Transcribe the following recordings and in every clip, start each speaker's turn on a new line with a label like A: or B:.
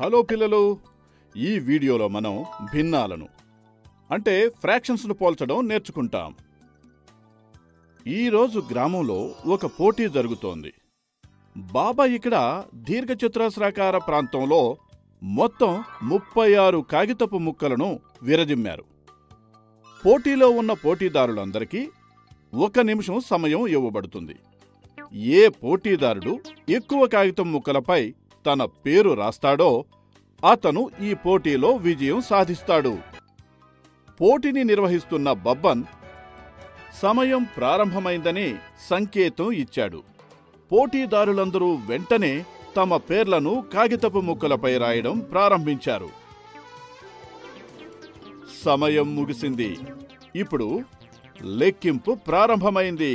A: hello పిల్లలు ఈ వీడియోలో మనం భిన్నాలను అంటే ఫ్రాక్షన్స్ను పోల్చడం నేర్చుకుంటాం ఈరోజు గ్రామంలో ఒక పోటీ జరుగుతోంది బాబా ఇక్కడ దీర్ఘచతురస్రాకార ప్రాంతంలో మొత్తం ముప్పై ఆరు కాగితపు ముక్కలను విరజిమ్మారు పోటీలో ఉన్న పోటీదారులందరికీ ఒక నిమిషం సమయం ఇవ్వబడుతుంది ఏ పోటీదారుడు ఎక్కువ కాగితం ముక్కలపై తన పేరు రాస్తాడో అతను ఈ పోటీలో విజయం సాధిస్తాడు పోటీని నిర్వహిస్తున్న బబ్బన్ సమయం ప్రారంభమైందని సంకేతం ఇచ్చాడు పోటీదారులందరూ వెంటనే తమ పేర్లను కాగితపు ముక్కలపై రాయడం ప్రారంభించారు సమయం ముగిసింది ఇప్పుడు లెక్కింపు ప్రారంభమైంది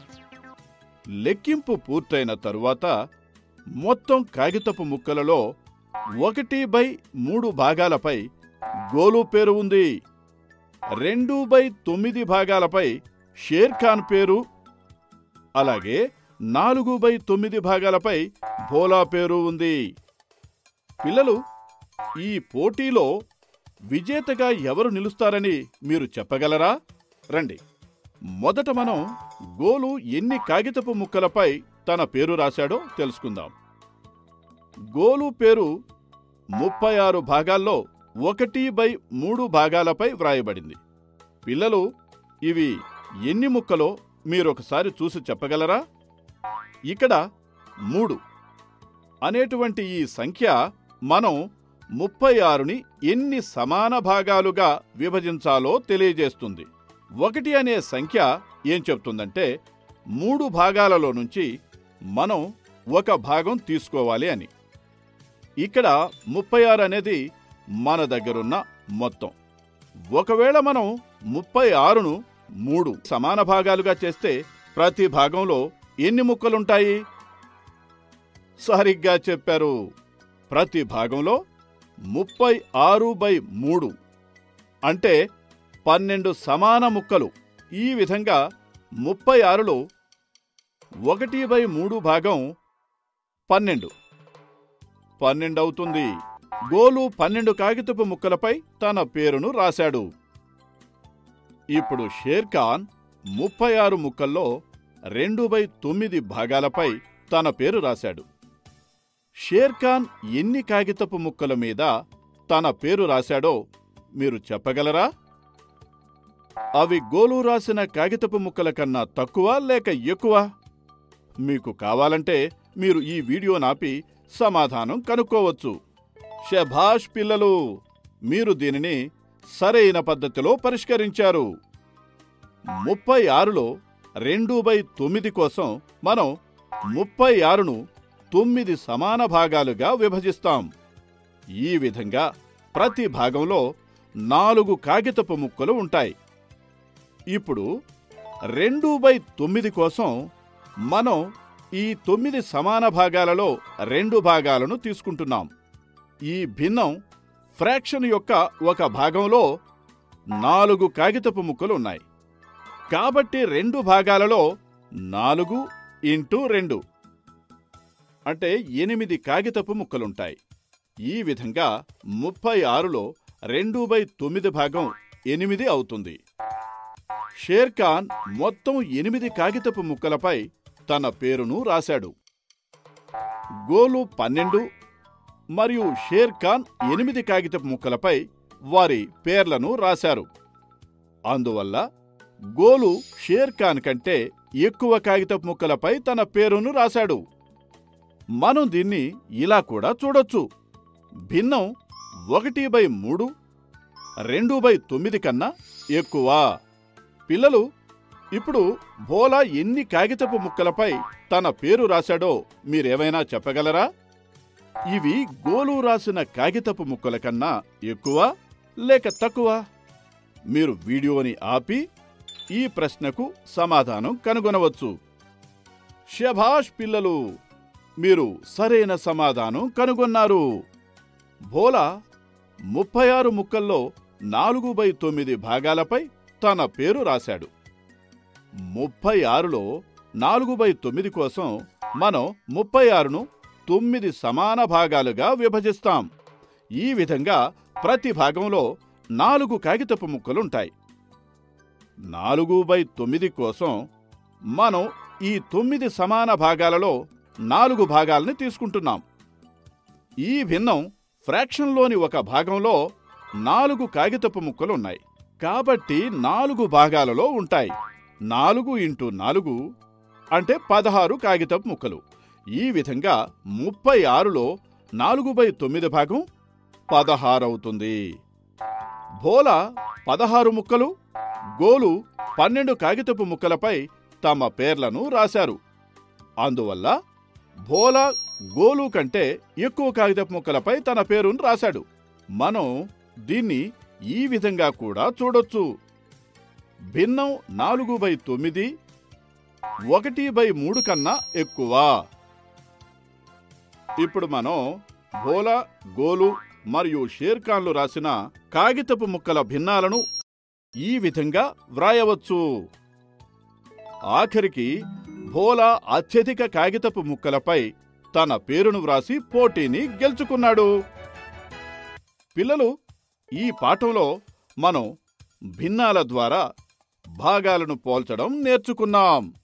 A: లెక్కింపు పూర్తయిన తరువాత మొత్తం కాగితపు ముక్కలలో ఒకటి బై మూడు భాగాలపై గోలు పేరు ఉంది రెండు బై తొమ్మిది భాగాలపై షేర్ఖాన్ పేరు అలాగే నాలుగు బై తొమ్మిది భాగాలపై భోలా పేరు ఉంది పిల్లలు ఈ పోటీలో విజేతగా ఎవరు నిలుస్తారని మీరు చెప్పగలరా రండి మొదట మనం గోలు ఎన్ని కాగితపు ముక్కలపై తన పేరు రాశాడో తెలుసుకుందాం గోలు పేరు ముప్పై ఆరు భాగాల్లో ఒకటి బై మూడు భాగాలపై వ్రాయబడింది పిల్లలు ఇవి ఎన్ని ముక్కలో మీరొకసారి చూసి చెప్పగలరా ఇక్కడ మూడు అనేటువంటి ఈ సంఖ్య మనం ముప్పై ఆరుని ఎన్ని సమాన భాగాలుగా విభజించాలో తెలియజేస్తుంది ఒకటి అనే సంఖ్య ఏం చెప్తుందంటే మూడు భాగాలలో నుంచి మనం ఒక భాగం తీసుకోవాలి అని ఇక్కడ ముప్పై ఆరు అనేది మన దగ్గరున్న మొత్తం ఒకవేళ మనం ముప్పై ఆరును మూడు సమాన భాగాలుగా చేస్తే ప్రతి భాగంలో ఎన్ని ముక్కలుంటాయి సరిగ్గా చెప్పారు ప్రతి భాగంలో ముప్పై ఆరు బై మూడు అంటే పన్నెండు సమాన ముక్కలు ఈ విధంగా ముప్పై ఆరులో ఒకటి బై మూడు భాగం పన్నెండు పన్నెండు అవుతుంది గోలు పన్నెండు కాగితపు ముక్కలపై తన పేరును రాశాడు ఇప్పుడు షేర్ఖాన్ ముప్పై ఆరు ముక్కల్లో రెండు బై తొమ్మిది భాగాలపై తన పేరు రాశాడు షేర్ఖాన్ ఎన్ని కాగితపు ముక్కల మీద తన పేరు రాశాడో మీరు చెప్పగలరా అవి గోలు రాసిన కాగితపు ముక్కల కన్నా తక్కువ లేక ఎక్కువ మీకు కావాలంటే మీరు ఈ వీడియో నాపి సమాధానం కనుక్కోవచ్చు శభాష్ పిల్లలు మీరు దీనిని సరైన పద్ధతిలో పరిష్కరించారు ముప్పై ఆరులో రెండు బై తొమ్మిది కోసం మనం ముప్పై ఆరును తొమ్మిది సమాన భాగాలుగా విభజిస్తాం ఈ విధంగా ప్రతి భాగంలో నాలుగు కాగితపు ముక్కలు ఉంటాయి ఇప్పుడు రెండు బై తొమ్మిది కోసం మనం ఈ తొమ్మిది సమాన భాగాలలో రెండు భాగాలను తీసుకుంటున్నాం ఈ భిన్నం ఫ్రాక్షన్ యొక్క ఒక భాగంలో నాలుగు కాగితపు ముక్కలు ఉన్నాయి కాబట్టి రెండు భాగాలలో నాలుగు ఇంటూ రెండు అంటే ఎనిమిది కాగితపు ముక్కలుంటాయి ఈ విధంగా ముప్పై ఆరులో రెండు బై తొమ్మిది భాగం ఎనిమిది అవుతుంది షేర్ఖాన్ మొత్తం ఎనిమిది కాగితపు ముక్కలపై తన పేరును రాశాడు గోలు పన్నెండు మరియు షేర్ఖాన్ ఎనిమిది కాగితపు ముక్కలపై వారి పేర్లను రాశారు అందువల్ల గోలు షేర్ఖాన్ కంటే ఎక్కువ కాగితపు ముక్కలపై తన పేరును రాశాడు మనం దీన్ని ఇలా కూడా చూడొచ్చు భిన్నం ఒకటి బై మూడు రెండు బై తొమ్మిది కన్నా ఎక్కువ పిల్లలు ఇప్పుడు భోలా ఎన్ని కాగితపు ముక్కలపై తన పేరు రాశాడో మీరేమైనా చెప్పగలరా ఇవి గోలు రాసిన కాగితపు ముక్కల కన్నా ఎక్కువ లేక తక్కువ మీరు వీడియోని ఆపి ఈ ప్రశ్నకు సమాధానం కనుగొనవచ్చు శభాష్ పిల్లలు మీరు సరైన సమాధానం కనుగొన్నారు భోలా ముప్పై ఆరు ముక్కల్లో నాలుగు బై తొమ్మిది భాగాలపై తన పేరు రాశాడు ముప్పై ఆరులో నాలుగు బై తొమ్మిది కోసం మనం ముప్పై ఆరును తొమ్మిది సమాన భాగాలుగా విభజిస్తాం ఈ విధంగా ప్రతి భాగంలో నాలుగు కాగితపు ముక్కలుంటాయి నాలుగు బై తొమ్మిది కోసం మనం ఈ తొమ్మిది సమాన భాగాలలో నాలుగు భాగాల్ని తీసుకుంటున్నాం ఈ భిన్నం ఫ్రాక్షన్లోని ఒక భాగంలో నాలుగు కాగితపు ముక్కలున్నాయి కాబట్టి నాలుగు భాగాలలో ఉంటాయి నాలుగు ఇంటూ నాలుగు అంటే పదహారు కాగితపు ముక్కలు ఈ విధంగా ముప్పై ఆరులో నాలుగు బై తొమ్మిది భాగం పదహారవుతుంది భోల పదహారు ముక్కలు గోలు పన్నెండు కాగితపు ముక్కలపై తమ పేర్లను రాశారు అందువల్ల భోల గోలు కంటే ఎక్కువ కాగితపు ముక్కలపై తన పేరును రాశాడు మనం దీన్ని ఈ విధంగా కూడా చూడొచ్చు భిన్నం నాలుగు బై తొమ్మిది ఒకటి బై మూడు కన్నా ఎక్కువ ఇప్పుడు మనం భోలా గోలు మరియు షేర్ఖాన్లు రాసిన కాగితపు ముక్కల భిన్నాలను ఈ విధంగా వ్రాయవచ్చు ఆఖరికి భోలా అత్యధిక కాగితపు ముక్కలపై తన పేరును వ్రాసి పోటీని గెలుచుకున్నాడు పిల్లలు ఈ పాఠంలో మనం భిన్నాల ద్వారా భాగాలను పోల్చడం నేర్చుకున్నాం